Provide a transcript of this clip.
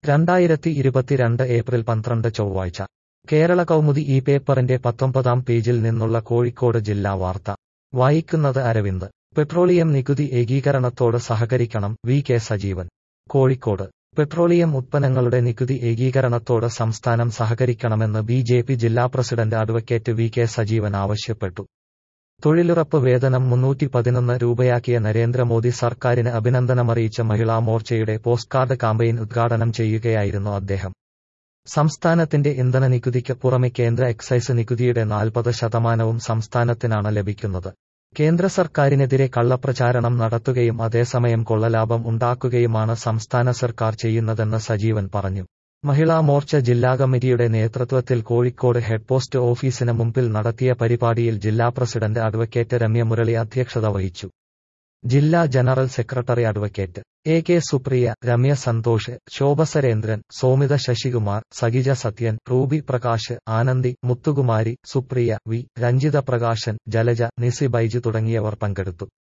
രണ്ടായിരത്തി ഇരുപത്തിരണ്ട് ഏപ്രിൽ പന്ത്രണ്ട് ചൊവ്വാഴ്ച കേരള കൗമുദി ഈ പേപ്പറിന്റെ പത്തൊമ്പതാം പേജിൽ നിന്നുള്ള കോഴിക്കോട് ജില്ലാ വാർത്ത വായിക്കുന്നത് അരവിന്ദ് പെട്രോളിയം നികുതി ഏകീകരണത്തോട് സഹകരിക്കണം V K Sajeevan Kozhikode petroleum ഉത്പന്നങ്ങളുടെ നികുതി ഏകീകരണത്തോട് സംസ്ഥാനം സഹകരിക്കണമെന്ന് ബി ജെ പി ജില്ലാ president advocate V K Sajeevan ആവശ്യപ്പെട്ടു തൊഴിലുറപ്പ് വേതനം മുന്നൂറ്റി പതിനൊന്ന് രൂപയാക്കിയ നരേന്ദ്രമോദി സർക്കാരിന് അഭിനന്ദനമറിയിച്ച മഹിളാ മോർച്ചയുടെ പോസ്റ്റ് കാർഡ് കാമ്പയിൻ ഉദ്ഘാടനം ചെയ്യുകയായിരുന്നു അദ്ദേഹം സംസ്ഥാനത്തിന്റെ ഇന്ധന നികുതിക്ക് പുറമെ കേന്ദ്ര എക്സൈസ് നികുതിയുടെ നാൽപ്പത് ശതമാനവും സംസ്ഥാനത്തിനാണ് ലഭിക്കുന്നത് കേന്ദ്ര സർക്കാരിനെതിരെ കള്ളപ്രചാരണം നടത്തുകയും അതേസമയം കൊള്ളലാഭം ഉണ്ടാക്കുകയുമാണ് സംസ്ഥാന സർക്കാർ ചെയ്യുന്നതെന്ന് സജീവൻ പറഞ്ഞു മഹിളാ മോർച്ച ജില്ലാ കമ്മിറ്റിയുടെ നേതൃത്വത്തിൽ കോഴിക്കോട് ഹെഡ് പോസ്റ്റ് ഓഫീസിന് മുമ്പിൽ നടത്തിയ പരിപാടിയിൽ ജില്ലാ പ്രസിഡന്റ് അഡ്വക്കേറ്റ് രമ്യ മുരളി അധ്യക്ഷത വഹിച്ചു ജില്ലാ general secretary advocate A K Supriya Ramya Santhosh Shobha Sarendran Somitha Sasikumar സഗിജ സത്യൻ റൂബി പ്രകാശ് ആനന്ദി മുത്തുകുമാരി സുപ്രിയ വി രഞ്ജിത പ്രകാശൻ ജലജ നിസി ബൈജു തുടങ്ങിയവർ പങ്കെടുത്തു